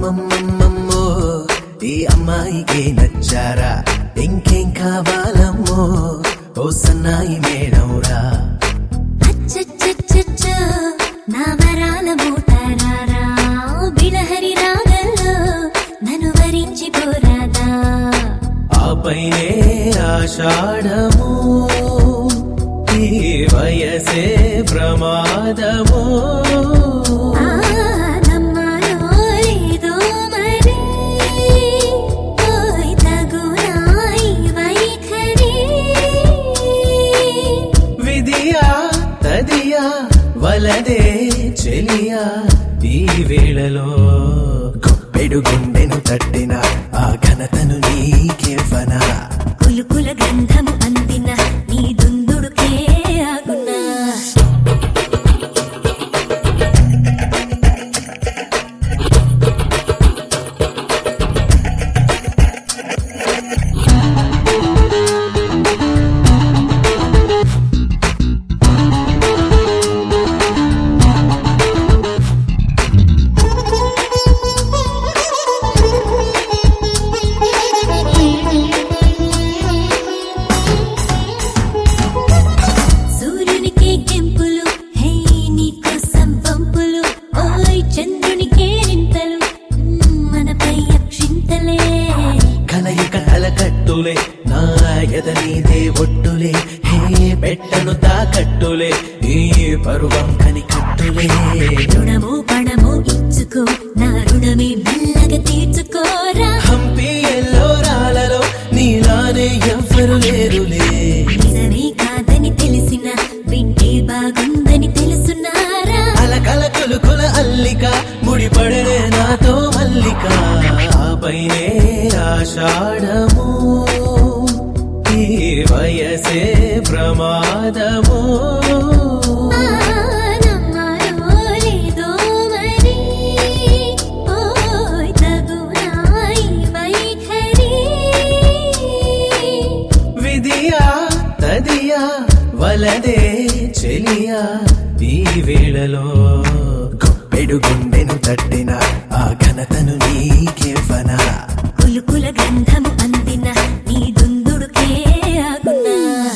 అమ్మమ్మమ్మమ్మో ఈ అమ్మాయికి నచ్చారా ఇంకేం కావాలమ్మో ఓ సన్నాయి మేడంరా అచ్చచ్చచ్చచ్చ, నా వరాల మూతారారా బిలహరి రాగల్లో నన్ను వరించి పోరాదా ఆపైనే ఆషాఢము ఈ వయసే ప్రమాదము ఆ, నమ్మాలో లేదో మరి ఓయ్ తగునా ఈ వైఖరి విధియా తదియా వలదే చెలియా ఈ వేళలో గొప్పెడు గుండెను తట్టిన ఆ ఘనతను నీకేవనా కులుకుల గంధము అందిన నీ దుందుడుకే ఆగునా సూర్యునికే కెంపులు హే నీకోసం పంపులు ఓయ్ చంద్రునికే రింతలు మ్మ్, మనపై అక్షింతలే కలయిక కలకట్టులే నా ఎద నీదే ఒట్టులే హే పెట్టను తాకట్టులే ఈ పరువం కనికట్టులే రుణము పణము ఇచ్చుకో నా రుణమే మెల్లగా తీర్చుకోరా హంపి ఎల్లోరాలలో నీలానే ఎవ్వరు లేరులే నిజమే కాదని తెలిసిన వింటే బాగుందని తెలుసున్నారా అలకల కులుకుల అల్లిక ముడిపడనే నాతో మల్లిక ఆపైనే ఆషాఢము ఈ వయసే ప్రమాదము ఆ, నమ్మాలో లేదో మరి ఓయ్ తగునా ఈ వైఖరి విధియా తదియా వలదే చెలియా ఈ వేళలో గొప్పెడు గుండెను తట్టిన ఆ ఘనతను నీకేవనా కులుకుల గంధము అందిన నీ దుందుడుకే ఆగునా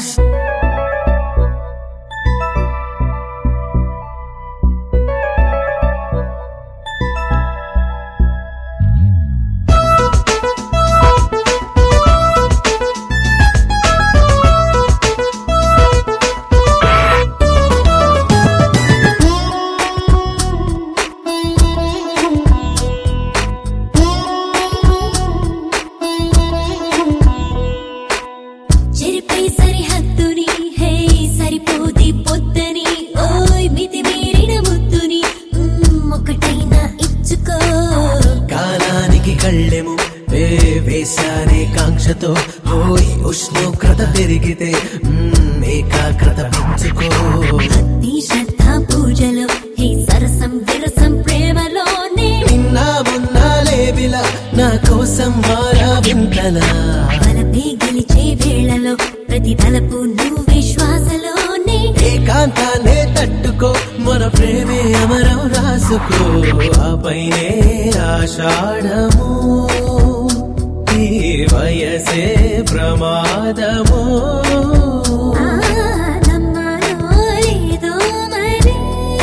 చెరిపై సరిహద్దుని హే సరిపోది పొద్దని ఓయ్ మితి మీరిన ముద్దుని మ్మ్, ఒకటైనా ఇచ్చుకో కాలానికి కళ్ళెము ఏ వేశానే కాంక్షతో ఓయ్ ఉష్ణోగ్రత పెరిగితే మ్మ్, ఏకాగ్రత పెంచుకో భక్తి శ్రద్ధ పూజలో హే సరసం విరసం ప్రేమలోనే నిన్న మొన్న లేవిలా నా కోసం మారా వింతలా బలపే గెలిచే వేళలో ప్రతి తలపు నువ్వు విశ్వాసలోనే ఏకాంతాన్నే తట్టుకో మన ప్రేమే అమరం రాసుకో ఆపైనే ఆషాఢము ఈ వయసే ప్రమాదము ఆ, నమ్మాలో లేదో మరి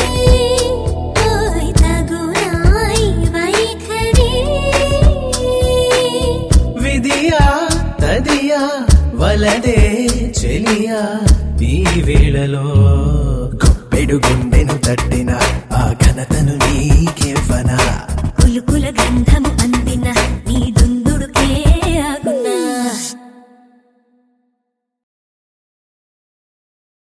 ఓయ్ తగునా ఈ వైఖరి విధియా తదియా వలదే చెలియా ఈ వేళలో గొప్పెడు గుండెను తట్టిన ఆ ఘనతను నీకేవనా కులుకుల గంధము